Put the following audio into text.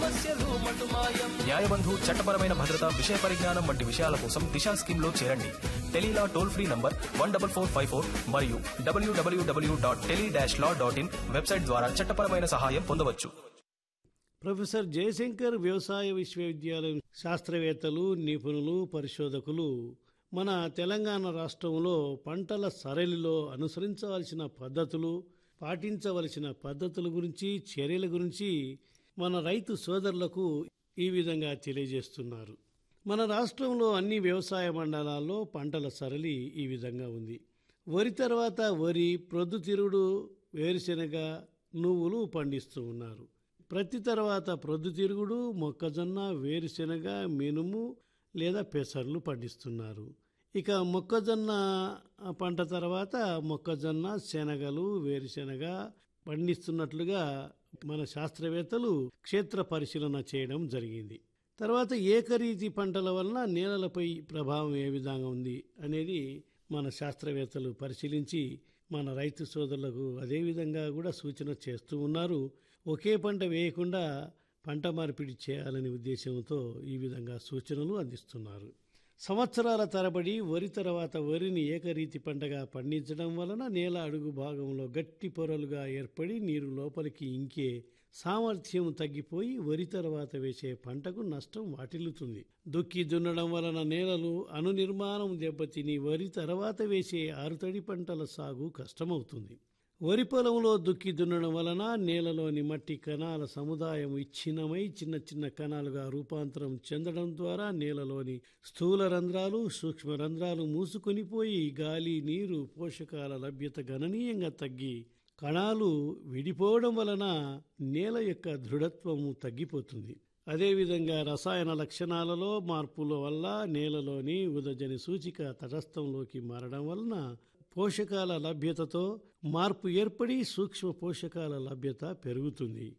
సమస్యలు మటుమాయం న్యాయబంధు చట్టపరమైన భద్రత విషయ పరిజ్ఞానం వంటి విషయాల కోసం దిశా స్కీమ్ లో చేరండి Tele Law toll free number one double four five four మరియు WWW dot tele dash law dot in website ద్వారా చట్టపరమైన సహాయం పొందవచ్చు ప్రొఫెసర్ జయశంకర్ వ్యవసాయ విశ్వవిద్యాలయం శాస్త్రవేత్తలు నిపుణులు పరిశోధకులు మన తెలంగాణ రాష్ట్రంలో పంటల సరళిలో అనుసరించవలసిన పద్ధతులు పాటించవలసిన పద్ధతుల గురించి చర్యల గురించి మన రైతు సోదరులకు ఈ విధంగా తెలియజేస్తున్నారు మన రాష్ట్రంలో అన్ని వ్యవసాయ మండలాల్లో పంటల సరళి ఈ విధంగా ఉంది వరి తర్వాత వరి ప్రొద్దుతిరుగుడు వేరుశెనగ నువ్వులు పండిస్తూ ఉన్నారు ప్రతి తర్వాత ప్రొద్దుతిరుగుడు మొక్కజొన్న వేరుశెనగ మినుము లేదా పెసర్లు పండిస్తున్నారు ఇక మొక్కజొన్న పంట తర్వాత మొక్కజొన్న శనగలు వేరుశెనగ పండిస్తున్నట్లుగా మన శాస్త్రవేత్తలు క్షేత్ర పరిశీలన చేయడం జరిగింది తర్వాత ఏకరీతి పంటల వలన నేలలపై ప్రభావం ఏ విధంగా ఉంది అనేది మన శాస్త్రవేత్తలు పరిశీలించి మన రైతు సోదరులకు అదే విధంగా కూడా సూచన చేస్తూ ఉన్నారు ఒకే పంట వేయకుండా పంట మార్పిడి చేయాలనే ఉద్దేశంతో ఈ విధంగా సూచనలు అందిస్తున్నారు సంవత్సరాల తరబడి వరి తర్వాత వరిని ఏకరీతి పంటగా పండించడం వలన నేల అడుగు భాగంలో గట్టి పొరలుగా ఏర్పడి నీరు లోపలికి ఇంకే సామర్థ్యం తగ్గిపోయి వరి తర్వాత వేసే పంటకు నష్టం వాటిల్లుతుంది దుక్కి దున్నడం వలన నేలలు అణు నిర్మాణం దెబ్బతిని వరి తర్వాత వేసే ఆరుతడి పంటల సాగు కష్టమవుతుంది వరి పొలంలో దుక్కి దున్నడం వలన నేలలోని మట్టి కణాల సముదాయం విచ్ఛిన్నమై చిన్న చిన్న కణాలుగా రూపాంతరం చెందడం ద్వారా నేలలోని స్థూల రంధ్రాలు సూక్ష్మ రంధ్రాలు మూసుకొనిపోయి గాలి నీరు పోషకాల లభ్యత గణనీయంగా తగ్గి కణాలు విడిపోవడం వలన నేల యొక్క దృఢత్వము తగ్గిపోతుంది అదేవిధంగా రసాయన లక్షణాలలో మార్పుల వల్ల నేలలోని ఉదజని సూచిక తటస్థంలోకి మారడం వలన పోషకాల లభ్యతతో మార్పు ఏర్పడి సూక్ష్మ పోషకాల లభ్యత పెరుగుతుంది